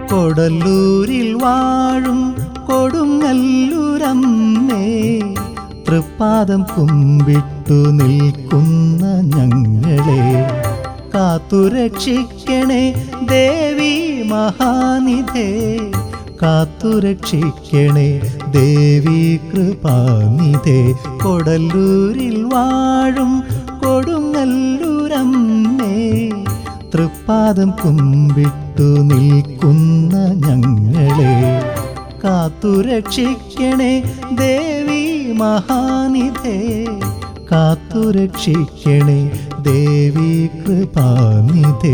കൊടല്ലൂരിൽ വാഴും കൊടുങ്ങല്ലൂരമ്മേ തൃപ്പാദം കുമ്പിട്ടു നിൽക്കുന്ന ഞങ്ങളെ കാത്തുരക്ഷിക്കണേ ദേവി മഹാനിധേ കാത്തുരക്ഷിക്കണേ ദേവി കൃപാനിധേ കൊടല്ലൂരിൽ വാഴും കൊടുങ്ങല്ലൂരമ്മേ തൃപ്പാദം കുമ്പിട്ടു നിൽക്കുന്ന ഞങ്ങളെ കാത്തുരക്ഷിക്കണേ ദേവി മഹാനിധേ കാത്തുരക്ഷിക്കണേ ദേവി കൃപാനിധേ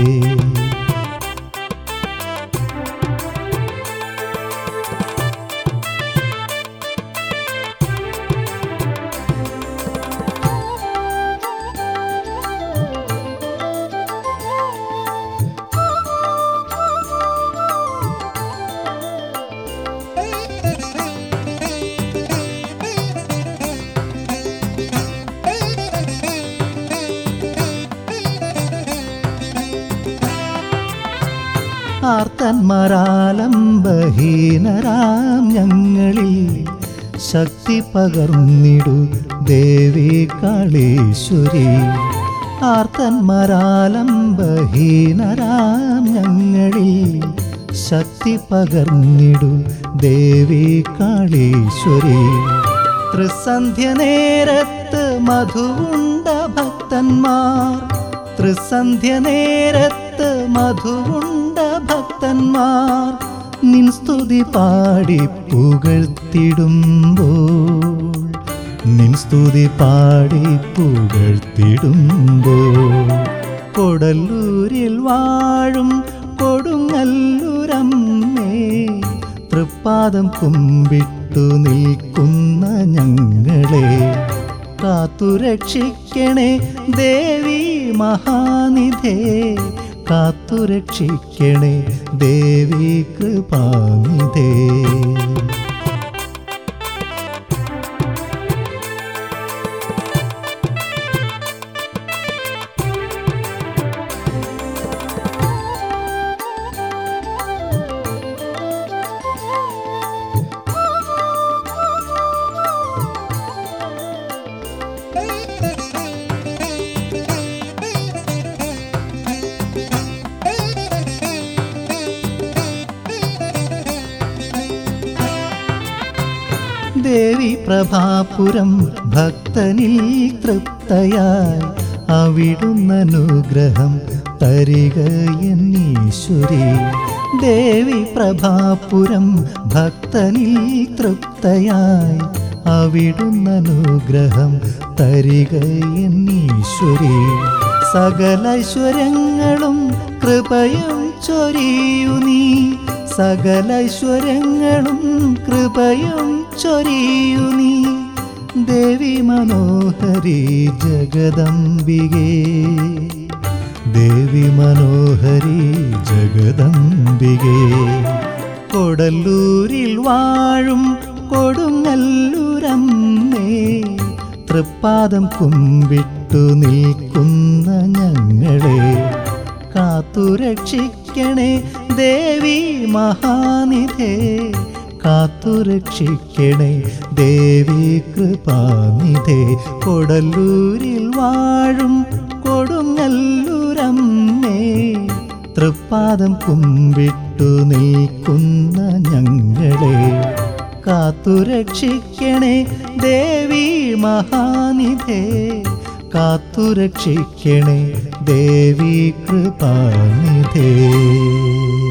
ആർത്തന്മാരാലംബഹീനരാം ഞങ്ങളിൽ ശക്തി പകർന്നിടു ദേവി കാളീശ്വരി ആർത്തന്മാരാലംബഹീനരാം ഞങ്ങളിൽ ശക്തി പകർന്നിടു ദേവി കാളീശ്വരി ത്രിസന്ധ്യ നേരത്ത് മധുവുണ്ട ഭക്തന്മാർ ത്രിസന്ധ്യ നേരത്ത് മധുവുണ്ട ഭക്തന്മാർ നിൻ സ്തുതി പാടി പുകഴ്ത്തിടുമ്പോൾ നിൻ സ്തുതി പാടി പുകഴ്ത്തിടുമ്പോൾ കൊടല്ലൂരിൽ വാഴും കൊടുങ്ങല്ലൂരമ്മേ തൃപ്പാദം കുമ്പിട്ടു നിൽക്കുന്ന ഞങ്ങളെ കാത്തുരക്ഷിക്കണേ ദേവി മഹാനിധേ കാത്തുരക്ഷിക്കണേ ദേവി കൃപാനിധേ ദേവി പ്രഭാപുരം ഭക്തനിൽ തൃപ്തയായി അവിടുന്നനുഗ്രഹം തരിക എന്നീശ്വരി ദേവി പ്രഭാപുരം ഭക്തനിൽ തൃപ്തയായി അവിടുന്നനുഗ്രഹം തരിക എന്നീശ്വരി സകല ഐശ്വര്യങ്ങളും കൃപയും ചൊരിയു നീ സകല ഐശ്വര്യങ്ങളും കൃപയും ചൊരിയു നീ ദേവി മനോഹരി ജഗദംബികേ ദേവി മനോഹരി ജഗദംബികേ കൊടല്ലൂരിൽ വാഴും കൊടുങ്ങല്ലൂരമ്മേ തൃപ്പാദം കുമ്പിട്ടു നിൽക്കുന്ന ഞങ്ങളെ കാത്തുരക്ഷിക്കണേ ദേവി മഹാനിധേ കാത്തുരക്ഷിക്കണേ ദേവി കൃപാനിധേ കൊടല്ലൂരിൽ വാഴും കൊടുങ്ങല്ലൂരമ്മേ തൃപ്പാദം കുമ്പിട്ടു നിൽക്കുന്ന ഞങ്ങളെ കാത്തുരക്ഷിക്കണേ ദേവി മഹാനിധേ കാത്തുരക്ഷിക്കണേ ദേവി കൃപാനിധേ